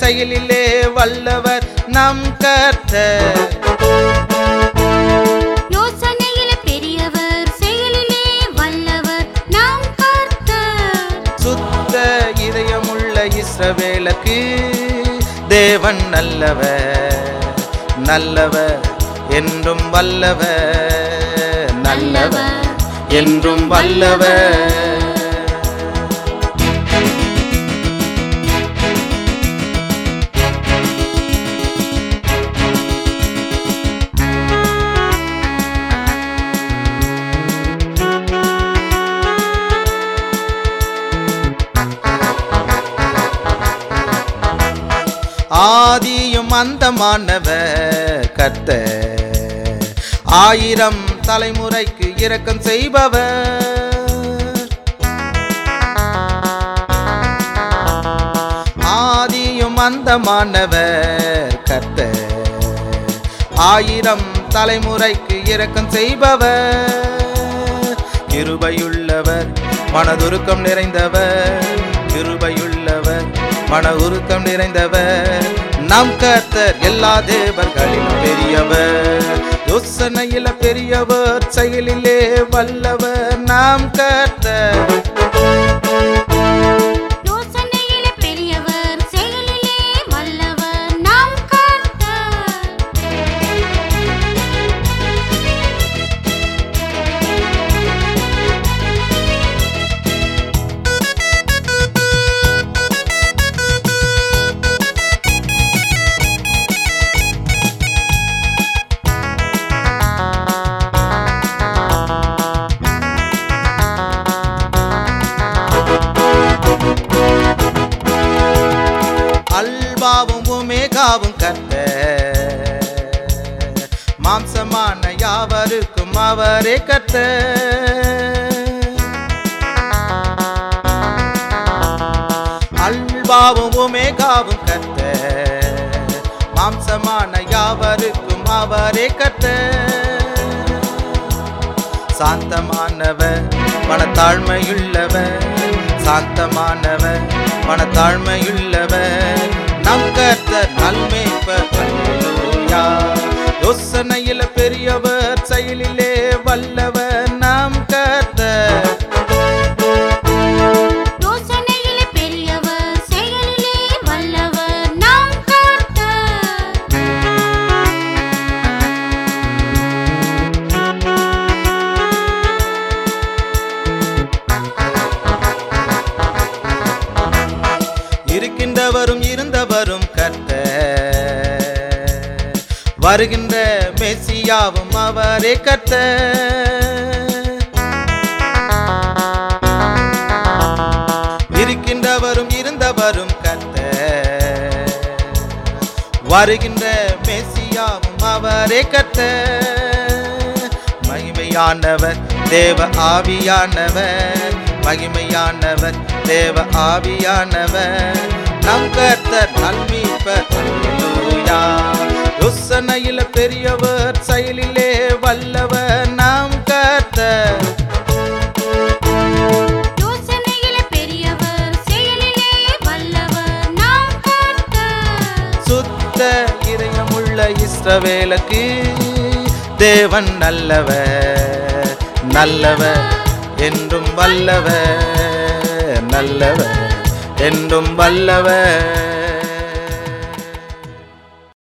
செயலிலே வல்லவர் நம் கர்த்தர் யோசனையில பெரியவர் செயலிலே வல்லவர் நாம் கர்த்தர் சுத்த இதயமுள்ள இஸ்ரவேலுக்கு தேவன் நல்லவர் நல்லவர் என்றும் வல்லவர் நல்லவர் என்றும் வல்லவர் ஆதியும் அந்தமானவர் கர்த்தர் ஆயிரம் தலைமுறைக்கு இரக்கம் செய்பவர் ஆதியும் அந்தமானவர் கர்த்தர் ஆயிரம் தலைமுறைக்கு இரக்கம் செய்பவர் கிருபையுள்ளவர் மனதுருக்கம் நிறைந்தவர் கிருபையுள்ளவர் மன உருக்கம் நிறைந்தவர் நம் கர்த்தர் எல்லா தேவர்களிலும் பெரியவர் யோசனையில பெரியவர் செயலிலே வல்லவர் நாம் கர்த்தர் யோசனையில பெரியவர் செயலிலே வல்லவர் நாம் கர்த்தர் அல்பாவும் உமேகாவும் கத்த மாம்சமான யாவருக்கும் அவரே கத்த அல்பாவும் உமேகாவும் கத்த மாம்சமான யாவருக்கும் அவரே கத்த சாந்தமானவர் மனத்தாழ்மையுள்ளவர் சாந்தமானவர் மனத்தாழ்மையுள்ளவர் நம் கர்த்தர் நல்மேய்ப்பர் அல்லேலூயா யோசனையில பெரியவர் செயலிலே வல்லவர் நம் கர்த்தர் யோசனையில பெரியவர் செயலிலே வல்லவர் நாம் கர்த்தர் இருக்கின்றவரும் இருந்தவரும் கர்த்தர் வருகின்ற மெசியாவும் அவரே கர்த்தர் இருக்கின்றவரும் இருந்தவரும் கர்த்தர் வருகின்ற மெசியாவும் அவரே கர்த்தர் மகிமையானவர் தேவ ஆவியானவர் மகிமையானவர் தேவ ஆவியானவர் நம் கர்த்தர் நல்மீட்பர் அல்லேலூயா யோசனையில பெரியவர் செயலிலே வல்லவர் நாம் கர்த்தர் யோசனையில பெரியவர் செயலிலே வல்லவர் நாம் கர்த்தர் சுத்த இதயமுள்ள இஸ்ரவேலுக்கு தேவன் நல்லவர் நல்லவர் என்றும் வல்லவர் நல்லவர் என்றும் வல்லவர்